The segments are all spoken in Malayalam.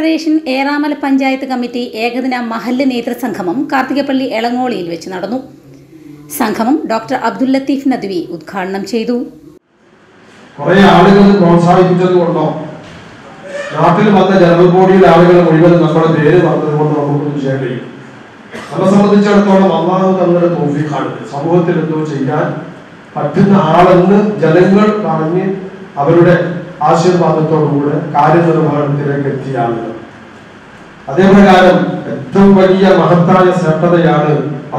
ഫെഡറേഷൻ ഏറാമല പഞ്ചായത്ത് കമ്മിറ്റി ഏകദിന മഹല്ല് നേതൃസംഗമം കാർത്തികപ്പള്ളി എളങ്ങോളിയിൽ വെച്ച് നടന്നു സംഗമം ഡോക്ടർ അബ്ദുൽ ലത്തീഫ് നദ്വി ഉദ്ഘാടനം ചെയ്തു കുറെ ആളുകൾ പ്രോത്സാഹിപ്പിച്ചത് കൊണ്ടോ നാട്ടിൽ വന്ന ജനറൽ ബോഡിയിലെ ആളുകൾ മുഴുവൻ നമ്മുടെ പേര് പറഞ്ഞത് കൊണ്ട് നമുക്കൊന്നും ചെയ്യാൻ കഴിയും നമ്മളെ സംബന്ധിച്ചിടത്തോളം അള്ളാഹു തങ്ങളുടെ തോഫിക്കാണ് സമൂഹത്തിൽ എന്തോ ചെയ്യാൻ പറ്റുന്ന ആളെന്ന് ജനങ്ങൾ പറഞ്ഞ് അവരുടെ ആശീർവാദത്തോടുകൂടെ കാര്യനിർവഹണത്തിലേക്ക് എത്തിയ ആളുകൾ അതേപ്രകാരം ഏറ്റവും വലിയ മഹത്തായ ശ്രദ്ധതയാണ്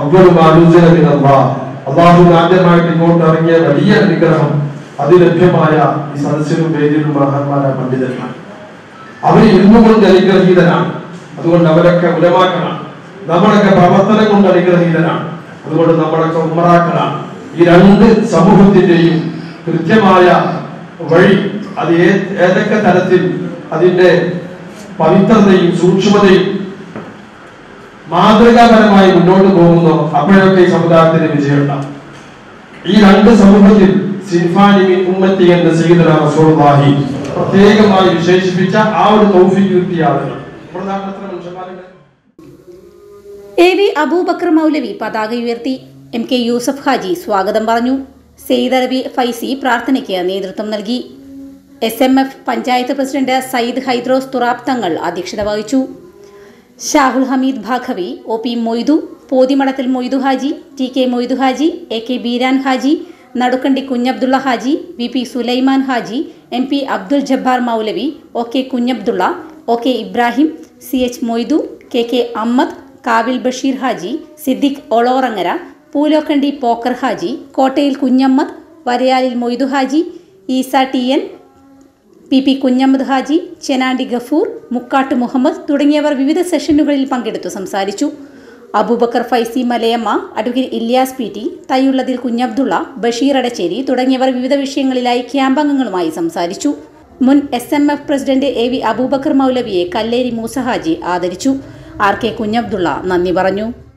അള്ളാഹു ആദ്യമായിട്ട് ഇങ്ങോട്ട് ഇറങ്ങിയ വലിയ അനുഗ്രഹം അത് ലഭ്യമായ ഈ സദസ്സിലും വേദിയിലും മഹാന്മാരായ പണ്ഡിതന്മാർ അവർ ഇരുന്നു കൊണ്ട് അനുഗ്രഹീതരാണ് അതുകൊണ്ട് അവരൊക്കെ ഉലമാക്കളാണ് നമ്മളൊക്കെ പ്രവർത്തനം കൊണ്ട് അനുഗ്രഹീതരാണ് അതുകൊണ്ട് നമ്മളൊക്കെ ഉമറാക്കളാണ് ഈ രണ്ട് സമൂഹത്തിന്റെയും കൃത്യമായ വഴി അത് ഏ- ഏതൊക്കെ തരത്തിൽ അതിന്റെ പവിത്രതയും സൂക്ഷ്മതയും മാതൃകാപരമായി മുന്നോട്ട് പോകുന്നു അപ്പോഴൊക്കെ ഈ സമുദായത്തിന് വിജയമുണ്ടാവും ഈ രണ്ട് സമൂഹത്തിൽ സിൻഫാനി മിൻ ഉമ്മത്തി എന്ന് സയ്യിദുനാ റസൂലുള്ളാഹി പ്രത്യേകമായി വിശേഷിപ്പിച്ച ആ ഒരു തൗഫീഖ് കിട്ടിയ ആളുകൾ നമ്മുടെ നാട്ടിൽ എത്ര മനുഷ്യന്മാരുണ്ട് എ വി അബൂബക്കർ മൗലവി പതാക ഉയർത്തി എം കെ യൂസഫ് ഹാജി സ്വാഗതം പറഞ്ഞു സെയ്ദ് അറബി ഫൈസി പ്രാർത്ഥനയ്ക്ക് നേതൃത്വം നൽകി S M F panchayat president Sayyid Hydros Thurab Thangal അധ്യക്ഷത വഹിച്ചു Shahul Hameed Baqavi O P Moidu Pothimadathil Moidu Haji T K Moidu Haji A K Beeran Haji Nadukkandi Kunhabdulla Haji V P Sulaiman Haji M P Abdul Jabbar Moulavi O K Kunhabdulla O K Ibrahim C H Moidu K K Ammad Kavil Basheer Haji Siddique Olorangara Poolokkandi Pokker Haji Kottayil Kunhammad Varayalil Moidu Haji Isa T N P P Kunhammad Haji Chenandi Gafoor Mukkatt Muhammad തുടങ്ങിയവർ വിവിധ സെഷനുകളിൽ പങ്കെടുത്തു സംസാരിച്ചു Abubakar Faizy Malayamma advocate Ilyas P T Thayyullathil Kunhabdulla Basheer Adacheri തുടങ്ങിയവർ വിവിധ വിഷയങ്ങളിലായി ക്യാമ്പംഗങ്ങളുമായി സംസാരിച്ചു മുൻ S M F president A V Abubakar മൗലവിയെ കല്ലേരി മൂസ ഹാജി ആദരിച്ചു ആർ കെ കുഞ്ഞബ്ദുള്ള നന്ദി പറഞ്ഞു